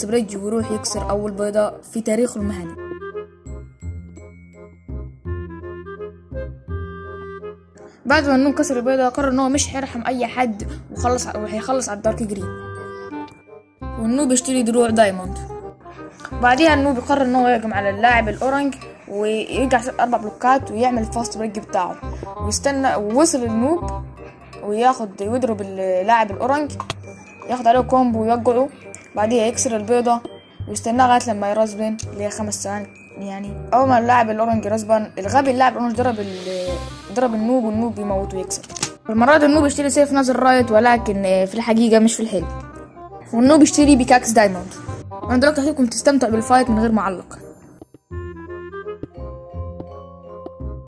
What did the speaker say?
فاست بريدج ويروح يكسر اول بيضة في تاريخه المهني بعد ما النوب كسر البيضة قرر ان هو مش هيرحم اي حد وخلص وهيخلص على الدارك جرين والنوب يشتري دروع دايموند بعديها النوب يقرر ان هو يهجم على اللاعب الاورنج ويرجع اربع بلوكات ويعمل الفاست بريك بتاعه ويستنى ووصل النوب وياخد ويضرب اللاعب الاورنج ياخد عليه كومبو ويوقعه بعديها يكسر البيضة ويستناه لغاية لما يرسبن اللي هي خمس ثواني يعني أول ما اللاعب الأورنج يرسبن الغبي اللاعب الأورنج ضرب ال ضرب النوب والنوب بيموت ويكسب المرة دي النوب يشتري سيف نازل رايت ولكن في الحقيقة مش في الحلم والنوب يشتري بيكاكس دايموند أنا دلوقتي هسيبكم تستمتعوا بالفايت من غير ما أعلق